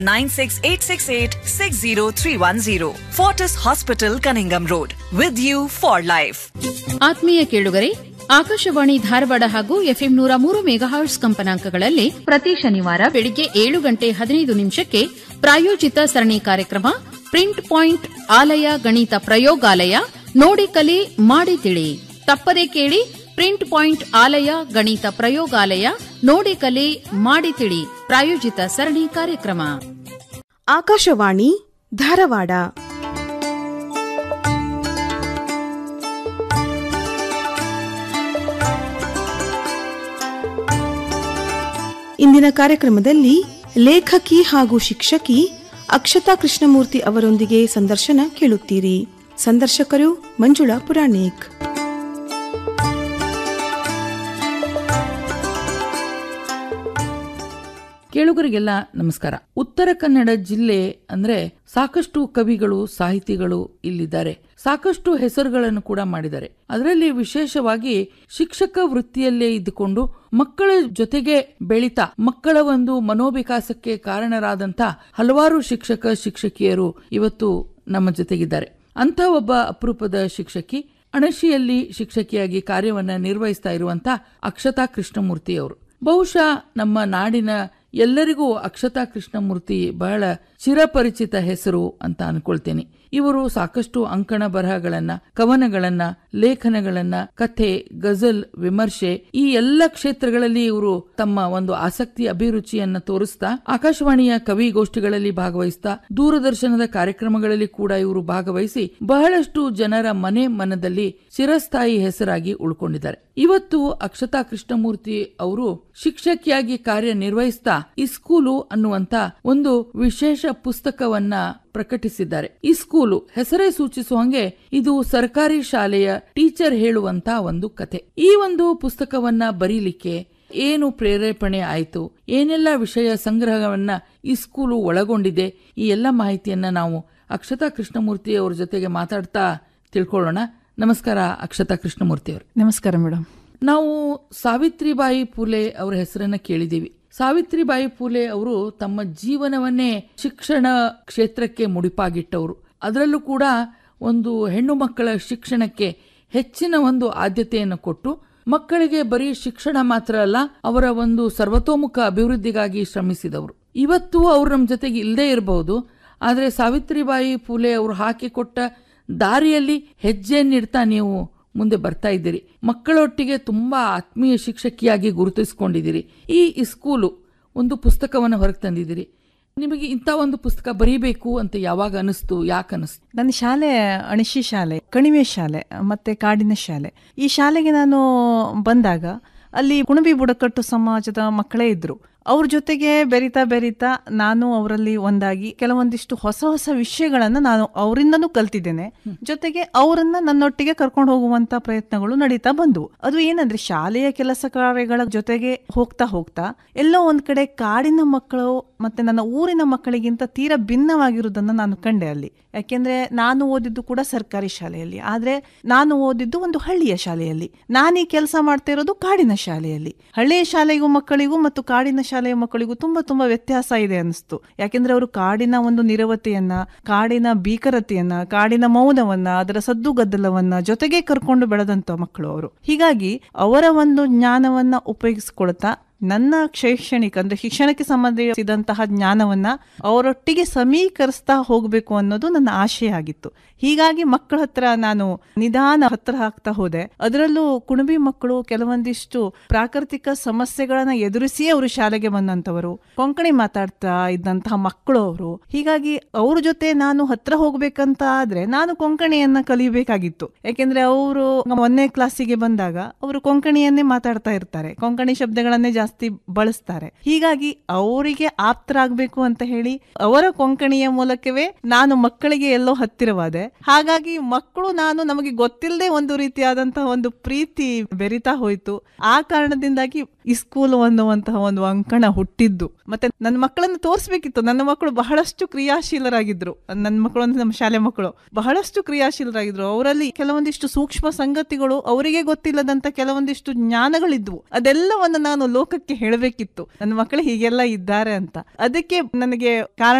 96868 Fortis Hospital, Cunningham Road. With you for life. ಆತ್ಮೀಯ ಕೇಳುಗರೆ ಆಕಾಶವಾಣಿ ಧಾರವಾಡ ಹಾಗೂ ಎಫ್ಎಂ ನೂರ ಮೂರು ಮೆಗಾಹರ್ಟ್ಸ್ ಕಂಪನಾಂಕಗಳಲ್ಲಿ ಪ್ರತಿ ಶನಿವಾರ ಬೆಳಿಗ್ಗೆ ಏಳು ಗಂಟೆ ಹದಿನೈದು ನಿಮಿಷಕ್ಕೆ ಪ್ರಾಯೋಜಿತ ಸರಣಿ ಕಾರ್ಯಕ್ರಮ ಪ್ರಿಂಟ್ ಪಾಯಿಂಟ್ ಆಲಯ ಗಣಿತ ಪ್ರಯೋಗಾಲಯ ನೋಡಿ ಕಲಿ ಮಾಡಿ ತಿಳಿ ತಪ್ಪದೆ ಕೇಳಿ ಪ್ರಿಂಟ್ ಪಾಯಿಂಟ್ ಆಲಯ ಗಣಿತ ಪ್ರಯೋಗಾಲಯ ನೋಡಿ ಕಲಿ ಮಾಡಿ ತಿಳಿ ಪ್ರಾಯೋಜಿತ ಸರಣಿ ಕಾರ್ಯಕ್ರಮ ಆಕಾಶವಾಣಿ ಧಾರವಾಡ ಇಂದಿನ ಕಾರ್ಯಕ್ರಮದಲ್ಲಿ ಲೇಖಕಿ ಹಾಗೂ ಶಿಕ್ಷಕಿ ಅಕ್ಷತಾ ಕೃಷ್ಣಮೂರ್ತಿ ಅವರೊಂದಿಗೆ ಸಂದರ್ಶನ ಕೇಳುತ್ತೀರಿ ಸಂದರ್ಶಕರು ಮಂಜುಳಾ ಪುರಾಣಿಕ್ ಕೇಳುಗರಿಗೆಲ್ಲ ನಮಸ್ಕಾರ ಉತ್ತರ ಕನ್ನಡ ಜಿಲ್ಲೆ ಅಂದ್ರೆ ಸಾಕಷ್ಟು ಕವಿಗಳು ಸಾಹಿತಿಗಳು ಇಲ್ಲಿದ್ದಾರೆ ಸಾಕಷ್ಟು ಹೆಸರುಗಳನ್ನು ಕೂಡ ಮಾಡಿದ್ದಾರೆ ಅದರಲ್ಲಿ ವಿಶೇಷವಾಗಿ ಶಿಕ್ಷಕ ವೃತ್ತಿಯಲ್ಲೇ ಇದ್ದುಕೊಂಡು ಮಕ್ಕಳ ಜೊತೆಗೆ ಬೆಳೀತಾ ಮಕ್ಕಳ ಒಂದು ಮನೋವಿಕಾಸಕ್ಕೆ ಕಾರಣರಾದಂತ ಹಲವಾರು ಶಿಕ್ಷಕ ಶಿಕ್ಷಕಿಯರು ಇವತ್ತು ನಮ್ಮ ಜೊತೆಗಿದ್ದಾರೆ ಅಂತ ಒಬ್ಬ ಅಪರೂಪದ ಶಿಕ್ಷಕಿ ಅಣಶಿಯಲ್ಲಿ ಶಿಕ್ಷಕಿಯಾಗಿ ಕಾರ್ಯವನ್ನ ನಿರ್ವಹಿಸ್ತಾ ಇರುವಂತ ಅಕ್ಷತಾ ಕೃಷ್ಣಮೂರ್ತಿ ಅವರು ಬಹುಶಃ ನಮ್ಮ ನಾಡಿನ ಎಲ್ಲರಿಗೂ ಅಕ್ಷತಾ ಕೃಷ್ಣಮೂರ್ತಿ ಬಹಳ ಚಿರಪರಿಚಿತ ಹೆಸರು ಅಂತ ಅನ್ಕೊಳ್ತೇನೆ ಇವರು ಸಾಕಷ್ಟು ಅಂಕಣ ಬರಹಗಳನ್ನ ಕವನಗಳನ್ನ ಲೇಖನಗಳನ್ನ ಕಥೆ ಗಜಲ್ ವಿಮರ್ಶೆ ಈ ಎಲ್ಲ ಕ್ಷೇತ್ರಗಳಲ್ಲಿ ಇವರು ತಮ್ಮ ಒಂದು ಆಸಕ್ತಿ ಅಭಿರುಚಿಯನ್ನ ತೋರಿಸ್ತಾ ಆಕಾಶವಾಣಿಯ ಕವಿಗೋಷ್ಠಿಗಳಲ್ಲಿ ಭಾಗವಹಿಸ್ತಾ ದೂರದರ್ಶನದ ಕಾರ್ಯಕ್ರಮಗಳಲ್ಲಿ ಕೂಡ ಇವರು ಭಾಗವಹಿಸಿ ಬಹಳಷ್ಟು ಜನರ ಮನೆ ಮನದಲ್ಲಿ ಚಿರಸ್ಥಾಯಿ ಹೆಸರಾಗಿ ಉಳ್ಕೊಂಡಿದ್ದಾರೆ ಇವತ್ತು ಅಕ್ಷತಾ ಕೃಷ್ಣಮೂರ್ತಿ ಅವರು ಶಿಕ್ಷಕಿಯಾಗಿ ಕಾರ್ಯನಿರ್ವಹಿಸ್ತಾ ಇಸ್ಕೂಲು ಅನ್ನುವಂತ ಒಂದು ವಿಶೇಷ ಪುಸ್ತಕವನ್ನ ಪ್ರಕಟಿಸಿದ್ದಾರೆ ಈ ಸ್ಕೂಲು ಹೆಸರೇ ಸೂಚಿಸುವ ಹಾಗೆ ಇದು ಸರ್ಕಾರಿ ಶಾಲೆಯ ಟೀಚರ್ ಹೇಳುವಂತ ಒಂದು ಕತೆ ಈ ಒಂದು ಪುಸ್ತಕವನ್ನ ಬರೀಲಿಕ್ಕೆ ಏನು ಪ್ರೇರೇಪಣೆ ಆಯಿತು ಏನೆಲ್ಲ ವಿಷಯ ಸಂಗ್ರಹವನ್ನ ಈ ಸ್ಕೂಲು ಒಳಗೊಂಡಿದೆ ಈ ಎಲ್ಲ ಮಾಹಿತಿಯನ್ನ ನಾವು ಅಕ್ಷತಾ ಕೃಷ್ಣಮೂರ್ತಿ ಅವ್ರ ಜೊತೆಗೆ ಮಾತಾಡ್ತಾ ತಿಳ್ಕೊಳ್ಳೋಣ ನಮಸ್ಕಾರ ಅಕ್ಷತಾ ಕೃಷ್ಣಮೂರ್ತಿ ಅವರು ನಮಸ್ಕಾರ ಮೇಡಮ್ ನಾವು ಸಾವಿತ್ರಿಬಾಯಿ ಫುಲೆ ಅವರ ಹೆಸರನ್ನ ಕೇಳಿದೀವಿ ಸಾವಿತ್ರಿಬಾಯಿ ಫುಲೆ ಅವರು ತಮ್ಮ ಜೀವನವನ್ನೇ ಶಿಕ್ಷಣ ಕ್ಷೇತ್ರಕ್ಕೆ ಮುಡಿಪಾಗಿಟ್ಟವರು ಅದರಲ್ಲೂ ಕೂಡ ಒಂದು ಹೆಣ್ಣು ಮಕ್ಕಳ ಶಿಕ್ಷಣಕ್ಕೆ ಹೆಚ್ಚಿನ ಒಂದು ಆದ್ಯತೆಯನ್ನು ಕೊಟ್ಟು ಮಕ್ಕಳಿಗೆ ಬರೀ ಶಿಕ್ಷಣ ಮಾತ್ರ ಅಲ್ಲ ಅವರ ಒಂದು ಸರ್ವತೋಮುಖ ಅಭಿವೃದ್ಧಿಗಾಗಿ ಶ್ರಮಿಸಿದವರು ಇವತ್ತು ಅವರು ನಮ್ಮ ಜೊತೆಗೆ ಇಲ್ಲದೇ ಇರಬಹುದು ಆದರೆ ಸಾವಿತ್ರಿಬಾಯಿ ಫುಲೆ ಅವರು ಹಾಕಿಕೊಟ್ಟ ದಾರಿಯಲ್ಲಿ ಹೆಜ್ಜೆಯನ್ನಿಡ್ತಾ ನೀವು ಮುಂದೆ ಬರ್ತಾ ಇದ್ದೀರಿ ಮಕ್ಕಳೊಟ್ಟಿಗೆ ತುಂಬಾ ಆತ್ಮೀಯ ಶಿಕ್ಷಕಿಯಾಗಿ ಗುರುತಿಸಿಕೊಂಡಿದ್ದೀರಿ ಈ ಸ್ಕೂಲು ಒಂದು ಪುಸ್ತಕವನ್ನು ಹೊರಗೆ ತಂದಿದ್ದೀರಿ ನಿಮಗೆ ಇಂಥ ಒಂದು ಪುಸ್ತಕ ಬರೀಬೇಕು ಅಂತ ಯಾವಾಗ ಅನಿಸ್ತು ಯಾಕೆ ಅನಿಸ್ತು ನನ್ನ ಶಾಲೆ ಅಣಶಿ ಶಾಲೆ ಕಣಿವೆ ಶಾಲೆ ಮತ್ತೆ ಕಾಡಿನ ಶಾಲೆ ಈ ಶಾಲೆಗೆ ನಾನು ಬಂದಾಗ ಅಲ್ಲಿ ಕುಣಬಿ ಬುಡಕಟ್ಟು ಸಮಾಜದ ಮಕ್ಕಳೇ ಇದ್ರು ಅವ್ರ ಜೊತೆಗೆ ಬೆರಿತಾ ಬೆರಿತಾ ನಾನು ಅವರಲ್ಲಿ ಒಂದಾಗಿ ಕೆಲವೊಂದಿಷ್ಟು ಹೊಸ ಹೊಸ ವಿಷಯಗಳನ್ನ ನಾನು ಅವರಿಂದನೂ ಕಲ್ತಿದ್ದೇನೆ ಜೊತೆಗೆ ಅವರನ್ನ ನನ್ನೊಟ್ಟಿಗೆ ಕರ್ಕೊಂಡು ಹೋಗುವಂತ ಪ್ರಯತ್ನಗಳು ನಡೀತಾ ಬಂದವು ಅದು ಏನಂದ್ರೆ ಶಾಲೆಯ ಕೆಲಸ ಕಾರ್ಯಗಳ ಜೊತೆಗೆ ಹೋಗ್ತಾ ಹೋಗ್ತಾ ಎಲ್ಲೋ ಒಂದ್ ಕಡೆ ಕಾಡಿನ ಮಕ್ಕಳು ಮತ್ತೆ ನನ್ನ ಊರಿನ ಮಕ್ಕಳಿಗಿಂತ ತೀರಾ ಭಿನ್ನವಾಗಿರುವುದನ್ನ ನಾನು ಕಂಡೆ ಅಲ್ಲಿ ಯಾಕೆಂದ್ರೆ ನಾನು ಓದಿದ್ದು ಕೂಡ ಸರ್ಕಾರಿ ಶಾಲೆಯಲ್ಲಿ ಆದ್ರೆ ನಾನು ಓದಿದ್ದು ಒಂದು ಹಳ್ಳಿಯ ಶಾಲೆಯಲ್ಲಿ ನಾನೀ ಕೆಲಸ ಮಾಡ್ತಾ ಇರೋದು ಕಾಡಿನ ಶಾಲೆಯಲ್ಲಿ ಹಳ್ಳಿಯ ಶಾಲೆಗೂ ಮಕ್ಕಳಿಗೂ ಮತ್ತು ಕಾಡಿನ ಶಾಲೆಯ ಮಕ್ಕಳಿಗೂ ತುಂಬಾ ತುಂಬಾ ವ್ಯತ್ಯಾಸ ಇದೆ ಅನಿಸ್ತು ಯಾಕೆಂದ್ರೆ ಅವರು ಕಾಡಿನ ಒಂದು ನಿರವತೆಯನ್ನ ಕಾಡಿನ ಭೀಕರತೆಯನ್ನ ಕಾಡಿನ ಮೌನವನ್ನ ಅದರ ಸದ್ದುಗದ್ದಲವನ್ನ ಜೊತೆಗೆ ಕರ್ಕೊಂಡು ಬೆಳೆದಂತ ಮಕ್ಕಳು ಅವರು ಹೀಗಾಗಿ ಅವರ ಒಂದು ಜ್ಞಾನವನ್ನ ಉಪಯೋಗಿಸ್ಕೊಳ್ತಾ ನನ್ನ ಶೈಕ್ಷಣಿಕ ಅಂದ್ರೆ ಶಿಕ್ಷಣಕ್ಕೆ ಸಂಬಂಧಿಸಿದಂತಹ ಜ್ಞಾನವನ್ನ ಅವರೊಟ್ಟಿಗೆ ಸಮೀಕರಿಸ್ತಾ ಹೋಗ್ಬೇಕು ಅನ್ನೋದು ನನ್ನ ಆಶಯ ಆಗಿತ್ತು ಹೀಗಾಗಿ ಮಕ್ಕಳ ಹತ್ರ ನಾನು ನಿಧಾನ ಹತ್ರ ಹಾಕ್ತಾ ಹೋದೆ ಅದರಲ್ಲೂ ಕುಣಬಿ ಮಕ್ಕಳು ಕೆಲವೊಂದಿಷ್ಟು ಪ್ರಾಕೃತಿಕ ಸಮಸ್ಯೆಗಳನ್ನ ಎದುರಿಸಿ ಅವರು ಶಾಲೆಗೆ ಬಂದಂತವರು ಕೊಂಕಣಿ ಮಾತಾಡ್ತಾ ಇದ್ದಂತಹ ಮಕ್ಕಳು ಅವರು ಹೀಗಾಗಿ ಅವ್ರ ಜೊತೆ ನಾನು ಹತ್ರ ಹೋಗ್ಬೇಕಂತ ಆದ್ರೆ ನಾನು ಕೊಂಕಣಿಯನ್ನ ಕಲಿಬೇಕಾಗಿತ್ತು ಯಾಕೆಂದ್ರೆ ಅವರು ಒಂದನೇ ಕ್ಲಾಸಿಗೆ ಬಂದಾಗ ಅವರು ಕೊಂಕಣಿಯನ್ನೇ ಮಾತಾಡ್ತಾ ಇರ್ತಾರೆ ಕೊಂಕಣಿ ಶಬ್ದಗಳನ್ನೇ ಜಾಸ್ತಿ ಬಳಸ್ತಾರೆ ಹೀಗಾಗಿ ಅವರಿಗೆ ಆಪ್ತರಾಗಬೇಕು ಅಂತ ಹೇಳಿ ಅವರ ಕೊಂಕಣಿಯ ಮೂಲಕವೇ ನಾನು ಮಕ್ಕಳಿಗೆ ಎಲ್ಲೋ ಹತ್ತಿರವಾದೆ ಹಾಗಾಗಿ ಮಕ್ಕಳು ನಾನು ನಮಗೆ ಗೊತ್ತಿಲ್ಲದೆ ಒಂದು ರೀತಿಯಾದಂತಹ ಒಂದು ಪ್ರೀತಿ ಬೆರಿತಾ ಹೋಯ್ತು ಆ ಕಾರಣದಿಂದಾಗಿ ಈ ಸ್ಕೂಲ್ ಅನ್ನುವಂತಹ ಒಂದು ಅಂಕಣ ಹುಟ್ಟಿದ್ದು ಮತ್ತೆ ನನ್ನ ಮಕ್ಕಳನ್ನು ತೋರಿಸ್ಬೇಕಿತ್ತು ನನ್ನ ಮಕ್ಕಳು ಬಹಳಷ್ಟು ಕ್ರಿಯಾಶೀಲರಾಗಿದ್ರು ನನ್ನ ಮಕ್ಕಳು ಅಂದ್ರೆ ನಮ್ಮ ಶಾಲೆ ಮಕ್ಕಳು ಬಹಳಷ್ಟು ಕ್ರಿಯಾಶೀಲರಾಗಿದ್ರು ಅವರಲ್ಲಿ ಕೆಲವೊಂದಿಷ್ಟು ಸೂಕ್ಷ್ಮ ಸಂಗತಿಗಳು ಅವರಿಗೆ ಗೊತ್ತಿಲ್ಲದಂತ ಕೆಲವೊಂದಿಷ್ಟು ಜ್ಞಾನಗಳಿದ್ವು ಅದೆಲ್ಲವನ್ನು ನಾನು ಲೋಕಕ್ಕೆ ಸಮಾಜಕ್ಕೆ ಹೇಳಬೇಕಿತ್ತು ನನ್ನ ಮಕ್ಕಳು ಹೀಗೆಲ್ಲ ಇದ್ದಾರೆ ಅಂತ ಅದಕ್ಕೆ ನನಗೆ ಕಾರಣ